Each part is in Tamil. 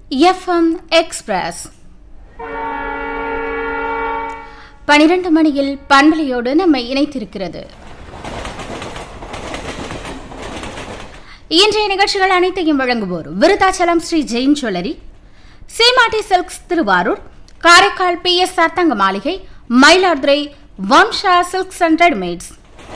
எஃப்எம் எக்ஸ்பிரஸ் பனிரெண்டு மணியில் பண்பலையோடு நம்மை இணைத்திருக்கிறது இன்றைய நிகழ்ச்சிகள் அனைத்தையும் வழங்குவோர் Virudhachalam Sri Jain jewellery Seematti silks Thiruvarur Karaikal P S R Thanga Maligai Mayiladuthurai Vamsha silks and readymades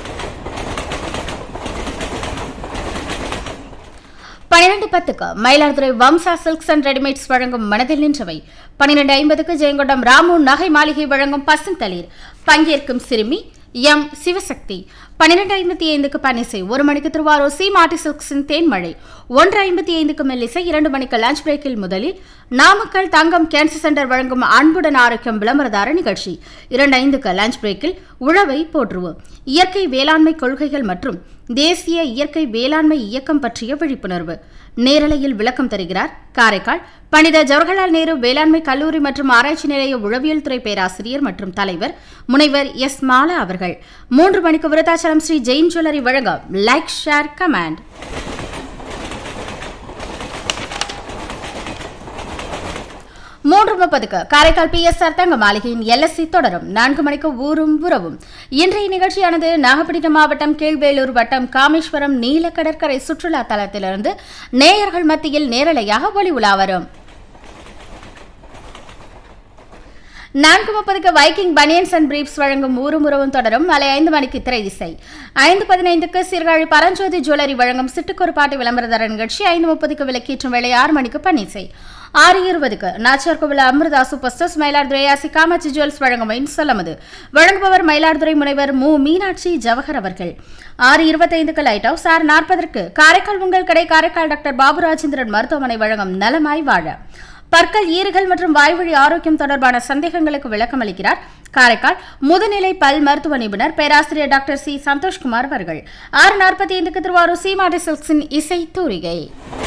பன்னிரண்டு பத்துக்கு Mayiladuthurai Vamsa silks and readymades வழங்கும் மனதில் நின்றவை பன்னிரண்டு ஐம்பதுக்கு ஜெயங்கொண்டம் ராமு நகை மாளிகை வழங்கும் பசுந்தளிர் பங்கேற்கும் சிறுமி எம் சிவசக்தி பன்னிரண்டு ஐம்பத்தி ஐந்துக்கு பன்னிசை ஒரு மணிக்கு திருவாரூர் சி மாட்டி சில்க்ஸின் தேன்மழை ஒன்று ஐம்பத்தி ஐந்துக்கு மெல்லிசை இரண்டு மணிக்கு லஞ்ச் பிரேக்கில் முதலில் நாமக்கல் தங்கம் கேன்சர் சென்டர் வழங்கும் அன்புடன் ஆரோக்கியம் விளம்பரதார நிகழ்ச்சி இரண்டு ஐந்துக்கு லஞ்ச் பிரேக்கில் உழவை போற்றுவோம் இயற்கை வேளாண்மை கொள்கைகள் மற்றும் தேசிய இயற்கை வேளாண்மை இயக்கம் பற்றிய விழிப்புணர்வு நேரலையில் விளக்கம் தருகிறார் காரைக்கால் பண்டித ஜவஹர்லால் நேரு வேளாண்மை கல்லூரி மற்றும் ஆராய்ச்சி நிலைய உழவியல் துறை பேராசிரியர் மற்றும் தலைவர் முனைவர் எஸ் மாலா அவர்கள் மூன்று மணிக்கு விருதாச்சலம் ஸ்ரீ ஜெயின் ஜுவல்லரி வழங்க லைக் ஷேர் கமாண்ட் மூன்று முப்பதுக்கு காரைக்கால் பி எஸ் ஆர் தங்க மாளிகையின் எல்எஸ்சி தொடரும் நான்கு மணிக்கு ஊரும் உறவும் இன்றைய நிகழ்ச்சியானது நாகப்பட்டினம் மாவட்டம் கீழ்வேலூர் வட்டம் காமேஸ்வரம் நீல கடற்கரை சுற்றுலா தலத்திலிருந்து நேயர்கள் மத்தியில் நேரலையாக ஒளி உலா வரும் நான்கு முப்பதுக்கு வைக்கிங் பனியன்ஸ் அண்ட் பிரீப்ஸ் வழங்கும் ஊரும் உறவும் தொடரும் மாலை ஐந்து மணிக்கு திரை இசை ஐந்து பதினைந்துக்கு சீர்காழி பரஞ்சோதி ஜுவல்லரி வழங்கும் சிட்டுக்கொரு பாட்டு விளம்பரதர நிகழ்ச்சி ஐந்து முப்பதுக்கு விளக்கேற்றும் வேலை ஆறு மணிக்கு பன்னிசை ஆறு இருபதுக்கு நாச்சியார் கோவில் அமிர்தா சூப்பர் ஸ்டர்ஸ் மயிலாடுதுறை ஆசி காமாட்சி ஜுவல்ஸ் வழங்கும் இன்சலமது வழங்குபவர் மயிலாடுதுறை முனைவர் மு மீனாட்சி ஜவஹர் அவர்கள் ஆறு இருபத்தைந்துக்கு லைட் ஹவுஸ் ஆறு நாற்பதற்கு காரைக்கால் உங்கள் கடை காரைக்கால் டாக்டர் பாபு ராஜேந்திரன் மருத்துவமனை வழங்கும் நலமாய் வாழ பற்கள் ஈறுகள் மற்றும் வாய்வழி ஆரோக்கியம் தொடர்பான சந்தேகங்களுக்கு விளக்கம் அளிக்கிறார் காரைக்கால் முதுநிலை பல் மருத்துவ நிபுணர் பேராசிரியர் டாக்டர் சி சந்தோஷ்குமார் அவர்கள் ஆறு நாற்பத்தி ஐந்துக்கு திருவாரூர் சீமாடி சில்க்ஸின் இசை தூரிகை